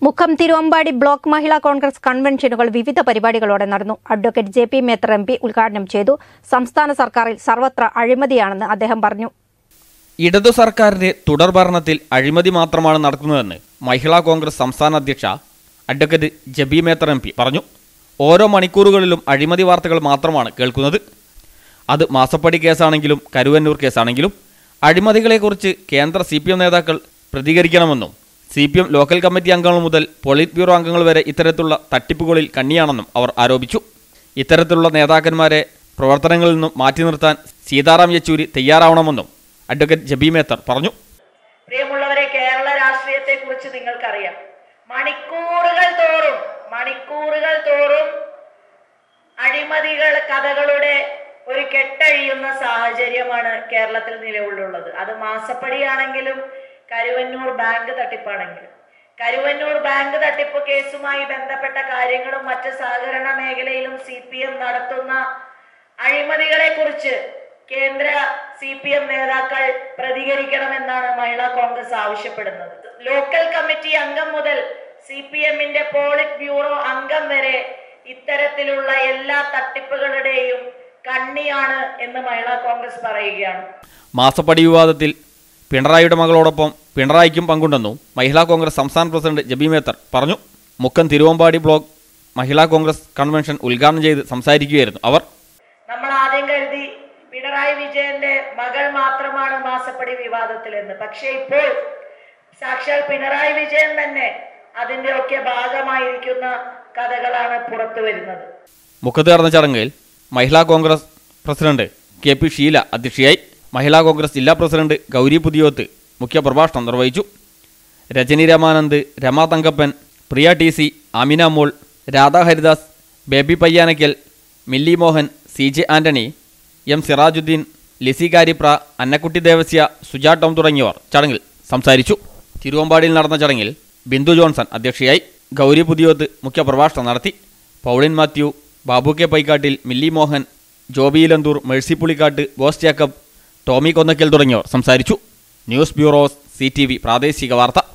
മുഖം തിരുവമ്പാടി ബ്ലോക്ക് മഹിളാ കോൺഗ്രസ് കൺവെൻഷനുകൾ വിവിധ പരിപാടികളോടെ നടന്നു advocate Jebi Mather M P ഉദ്ഘാടനം ചെയ്തു സംസ്ഥാന സർക്കാരിൽ സർവത്ര അഴിമതിയാണെന്ന് അദ്ദേഹം പറഞ്ഞു ഇടതു സർക്കാരിന്റെ തുടർഭരണത്തിൽ അഴിമതി മാത്രമാണ് നടക്കുന്നതെന്ന് മഹിളാ കോൺഗ്രസ് സംസ്ഥാന അധ്യക്ഷ advocate Jebi Mather M P പറഞ്ഞു ഓരോ മണിക്കൂറുകളിലും അഴിമതി വാർത്തകൾ മാത്രമാണ് കേൾക്കുന്നത് അത് മാസപ്പടി കേസാണെങ്കിലും കരുവന്നൂർ കേസാണെങ്കിലും അഴിമതികളെക്കുറിച്ച് കേന്ദ്ര സി പി എം നേതാക്കൾ പ്രതികരിക്കണമെന്നും C P M local committee അംഗങ്ങൾ മുതൽ പോളിറ്റ് ബ്യൂറോ അംഗങ്ങൾ വരെ ഇത്തരത്തിലുള്ള തട്ടിപ്പുകളിൽ കണ്ണിയാണെന്നും അവർ ആരോപിച്ചു ഇത്തരത്തിലുള്ള നേതാക്കന്മാരെ പ്രവർത്തനങ്ങളിൽ നിന്നും മാറ്റി നിർത്താൻ സീതാറാം യെച്ചൂരി തയ്യാറാവണമെന്നും അഡ്വക്കേറ്റ് ജബി മേത്തർ പറഞ്ഞു പ്രിയമുള്ളവരെ കേരള രാഷ്ട്രീയത്തെ കുറിച്ച് നിങ്ങൾക്കറിയാം മണിക്കൂറുകൾ തോറും മണിക്കൂറുകൾ തോറും അഴിമതികൾ കഥകളുടെ ഒരു കെട്ടഴിയുന്ന സാഹചര്യമാണ് കേരളത്തിൽ നിലവിലുള്ളത് അത് മാസപ്പടിയാണെങ്കിലും കരുവന്നൂർ ബാങ്ക് തട്ടിപ്പാണെങ്കിലും കരുവന്നൂർ ബാങ്ക് തട്ടിപ്പ് കേസുമായി ബന്ധപ്പെട്ട കാര്യങ്ങളും മറ്റ് സഹകരണ മേഖലയിലും സി പി എം നടത്തുന്ന അഴിമതികളെ കുറിച്ച് കേന്ദ്ര സി പി എം നേതാക്കൾ പ്രതികരിക്കണമെന്നാണ് മഹിളാ കോൺഗ്രസ് ആവശ്യപ്പെടുന്നത് ലോക്കൽ കമ്മിറ്റി അംഗം മുതൽ സി പി എമ്മിന്റെ പോളിറ്റ് ബ്യൂറോ അംഗം വരെ ഇത്തരത്തിലുള്ള എല്ലാ തട്ടിപ്പുകളുടെയും കണ്ണിയാണ് എന്ന് മഹിളാ കോൺഗ്രസ് പറയുകയാണ് മാസപ്പടി വിവാദത്തിൽ പിണറായിയുടെ മകളോടൊപ്പം പിണറായിക്കും പങ്കുണ്ടെന്നും മഹിളാ കോൺഗ്രസ് സംസ്ഥാന പ്രസിഡന്റ് ജബി മേത്തർ പറഞ്ഞു Mukkam Thiruvambady block Mahila Congress convention ഉദ്ഘാടനം ചെയ്ത് സംസാരിക്കുകയായിരുന്നു അവർ നമ്മൾ ആദ്യം കരുതി പിണറായി വിജയന്റെ മകൾ മാത്രമാണ് മാസപ്പടി വിവാദത്തിലെന്ന് പക്ഷെ ഇപ്പോൾ സാക്ഷാൽ പിണറായി വിജയൻ തന്നെ അതിന്റെ ഒക്കെ ഭാഗമായിരിക്കുന്ന കഥകളാണ് പുറത്തു വരുന്നത് മുഖത്ത് നടന്ന ചടങ്ങിൽ Mahila Congress president K P Sheela അധ്യക്ഷയായി മഹിളാ കോൺഗ്രസ് ജില്ലാ പ്രസിഡന്റ് ഗൗരി പുതിയോത്ത് മുഖ്യപ്രഭാഷണം നിർവഹിച്ചു Rajani Ramanand Rama Thankappan Priya T C Amina Mol Radha Haridas Baby Payyanakkal Milly Mohan C J Antony M Sirajuddin Lissy Karipra Annakkutty Devasya Suja Tom തുടങ്ങിയവർ ചടങ്ങിൽ സംസാരിച്ചു തിരുവമ്പാടിയിൽ നടന്ന ചടങ്ങിൽ ബിന്ദു ജോൺസൺ അധ്യക്ഷയായി ഗൗരി പുതിയോത്ത് മുഖ്യപ്രഭാഷണം നടത്തി പൗളിൻ മാത്യു ബാബു കെ പൈക്കാട്ടിൽ മില്ലി മോഹൻ ജോബി ഇലന്തൂർ മേഴ്സി പുളിക്കാട്ട് ബോസ് ജേക്കബ് ടോമി കൊന്നക്കൽ തുടങ്ങിയവർ സംസാരിച്ചു ന്യൂസ് ബ്യൂറോ സി പ്രാദേശിക വാർത്ത